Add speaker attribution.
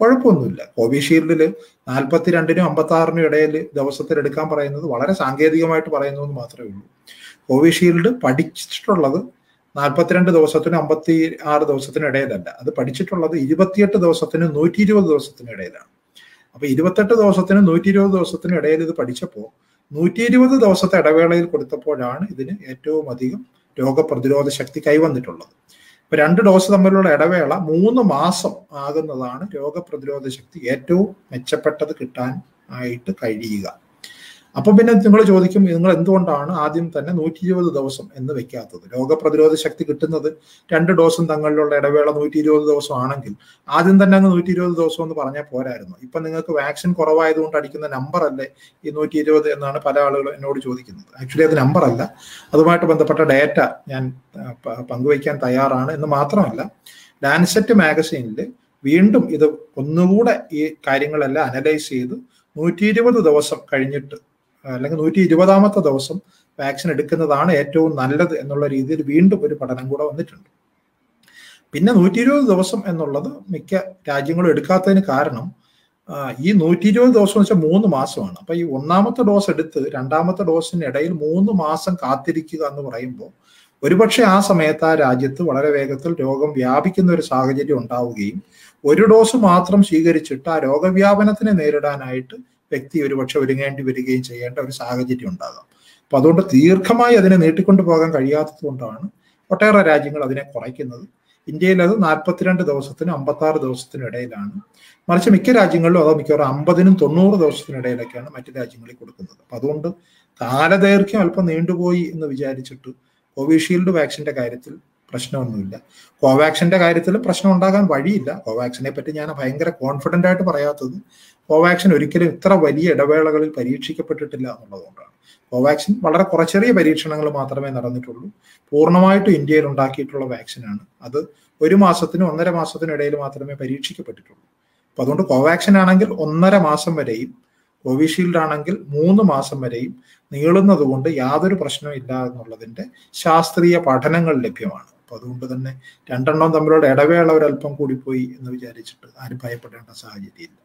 Speaker 1: കുഴപ്പമൊന്നുമില്ല കോവിഷീൽഡിൽ നാൽപ്പത്തിരണ്ടിനും അമ്പത്തി ആറിനും ഇടയിൽ ദിവസത്തിൽ എടുക്കാൻ പറയുന്നത് വളരെ സാങ്കേതികമായിട്ട് പറയുന്നു എന്ന് മാത്രമേ ഉള്ളൂ കോവിഷീൽഡ് പഠിച്ചിട്ടുള്ളത് നാൽപ്പത്തിരണ്ട് ദിവസത്തിനും അമ്പത്തി ആറ് ദിവസത്തിനും ഇടയിലല്ല അത് പഠിച്ചിട്ടുള്ളത് ഇരുപത്തിയെട്ട് ദിവസത്തിനും നൂറ്റി ഇരുപത് ദിവസത്തിനും ഇടയിലാണ് അപ്പൊ ഇരുപത്തെട്ട് ദിവസത്തിനും നൂറ്റി ഇരുപത് ദിവസത്തിനും ഇടയിൽ ഇത് പഠിച്ചപ്പോൾ നൂറ്റി ഇരുപത് ദിവസത്തെ ഇടവേളയിൽ കൊടുത്തപ്പോഴാണ് ഇതിന് ഏറ്റവും അധികം രോഗപ്രതിരോധ ശക്തി കൈവന്നിട്ടുള്ളത് ഇപ്പൊ രണ്ട് ഡോസ് തമ്മിലുള്ള ഇടവേള മൂന്ന് മാസം ആകുന്നതാണ് രോഗപ്രതിരോധ ശക്തി ഏറ്റവും മെച്ചപ്പെട്ടത് കിട്ടാൻ ആയിട്ട് കഴിയുക അപ്പൊ പിന്നെ നിങ്ങൾ ചോദിക്കും നിങ്ങൾ എന്തുകൊണ്ടാണ് ആദ്യം തന്നെ നൂറ്റി ഇരുപത് ദിവസം എന്ന് വെക്കാത്തത് രോഗപ്രതിരോധ ശക്തി കിട്ടുന്നത് രണ്ട് ഡോസും തങ്ങളിലുള്ള ഇടവേള നൂറ്റി ഇരുപത് ദിവസം ആണെങ്കിൽ ആദ്യം തന്നെ അങ്ങ് നൂറ്റി ഇരുപത് ദിവസം എന്ന് പറഞ്ഞാൽ പോരായിരുന്നു ഇപ്പൊ നിങ്ങൾക്ക് വാക്സിൻ കുറവായതുകൊണ്ട് അടിക്കുന്ന നമ്പർ അല്ലേ ഈ നൂറ്റി ഇരുപത് എന്നാണ് പല ആളുകളും എന്നോട് ചോദിക്കുന്നത് ആക്ച്വലി അത് നമ്പർ അല്ല അതുമായിട്ട് ബന്ധപ്പെട്ട ഡേറ്റ ഞാൻ പങ്കുവയ്ക്കാൻ തയ്യാറാണ് എന്ന് മാത്രമല്ല ലാൻസെറ്റ് മാഗസീനിൽ വീണ്ടും ഇത് ഒന്നുകൂടെ ഈ കാര്യങ്ങളെല്ലാം അനലൈസ് ചെയ്ത് നൂറ്റി ഇരുപത് ദിവസം കഴിഞ്ഞിട്ട് അല്ലെങ്കിൽ നൂറ്റി ഇരുപതാമത്തെ ദിവസം വാക്സിൻ എടുക്കുന്നതാണ് ഏറ്റവും നല്ലത് എന്നുള്ള രീതിയിൽ വീണ്ടും ഒരു പഠനം കൂടെ വന്നിട്ടുണ്ട് പിന്നെ നൂറ്റി ഇരുപത് ദിവസം എന്നുള്ളത് മിക്ക രാജ്യങ്ങളും എടുക്കാത്തതിന് കാരണം ഈ നൂറ്റി ഇരുപത് ദിവസം എന്ന് വെച്ചാൽ മൂന്ന് മാസമാണ് അപ്പൊ ഈ ഒന്നാമത്തെ ഡോസ് എടുത്ത് രണ്ടാമത്തെ ഡോസിന് ഇടയിൽ മൂന്ന് മാസം കാത്തിരിക്കുക എന്ന് പറയുമ്പോൾ ഒരുപക്ഷെ ആ സമയത്ത് ആ രാജ്യത്ത് വളരെ വേഗത്തിൽ രോഗം വ്യാപിക്കുന്ന ഒരു സാഹചര്യം ഉണ്ടാവുകയും ഒരു ഡോസ് മാത്രം സ്വീകരിച്ചിട്ട് ആ രോഗവ്യാപനത്തിനെ നേരിടാനായിട്ട് വ്യക്തി ഒരുപക്ഷെ ഒരുങ്ങേണ്ടി വരികയും ചെയ്യേണ്ട ഒരു സാഹചര്യം ഉണ്ടാകാം അപ്പൊ അതുകൊണ്ട് ദീർഘമായി അതിനെ നീട്ടിക്കൊണ്ടു പോകാൻ കഴിയാത്തത് കൊണ്ടാണ് ഒട്ടേറെ രാജ്യങ്ങൾ അതിനെ കുറയ്ക്കുന്നത് ഇന്ത്യയിൽ അത് നാൽപ്പത്തിരണ്ട് ദിവസത്തിനും അമ്പത്തി ആറ് ദിവസത്തിനും ഇടയിലാണ് മറിച്ച് മിക്ക രാജ്യങ്ങളിലും അതോ മിക്കവാറും അമ്പതിനും തൊണ്ണൂറ് ദിവസത്തിനിടയിലൊക്കെയാണ് മറ്റു രാജ്യങ്ങളിൽ കൊടുക്കുന്നത് അപ്പൊ അതുകൊണ്ട് കാലദൈർഘ്യം അല്പം നീണ്ടുപോയി എന്ന് വിചാരിച്ചിട്ട് കോവിഷീൽഡ് വാക്സിന്റെ കാര്യത്തിൽ പ്രശ്നമൊന്നുമില്ല കോവാക്സിന്റെ കാര്യത്തിൽ പ്രശ്നം ഉണ്ടാകാൻ വഴിയില്ല കോവാക്സിനെ പറ്റി ഞാൻ ഭയങ്കര കോൺഫിഡന്റ് ആയിട്ട് പറയാത്തത് കോവാക്സിൻ ഒരിക്കലും ഇത്ര വലിയ ഇടവേളകളിൽ പരീക്ഷിക്കപ്പെട്ടിട്ടില്ല എന്നുള്ളതുകൊണ്ടാണ് കോവാക്സിൻ വളരെ കുറച്ചെറിയ പരീക്ഷണങ്ങൾ മാത്രമേ നടന്നിട്ടുള്ളൂ പൂർണ്ണമായിട്ടും ഇന്ത്യയിൽ ഉണ്ടാക്കിയിട്ടുള്ള വാക്സിനാണ് അത് ഒരു മാസത്തിനും ഒന്നര മാസത്തിനും ഇടയിൽ മാത്രമേ പരീക്ഷിക്കപ്പെട്ടിട്ടുള്ളൂ അപ്പൊ അതുകൊണ്ട് കോവാക്സിൻ ആണെങ്കിൽ ഒന്നര മാസം വരെയും കോവിഷീൽഡ് ആണെങ്കിൽ മൂന്ന് മാസം വരെയും നീളുന്നത് കൊണ്ട് യാതൊരു പ്രശ്നവും ഇല്ല എന്നുള്ളതിന്റെ ശാസ്ത്രീയ പഠനങ്ങൾ ലഭ്യമാണ് അപ്പൊ അതുകൊണ്ട് തന്നെ രണ്ടെണ്ണം തമ്മിലുള്ള ഇടവേള ഒരല്പം കൂടിപ്പോയി എന്ന് വിചാരിച്ചിട്ട് ആരും ഭയപ്പെടേണ്ട സാഹചര്യമില്ല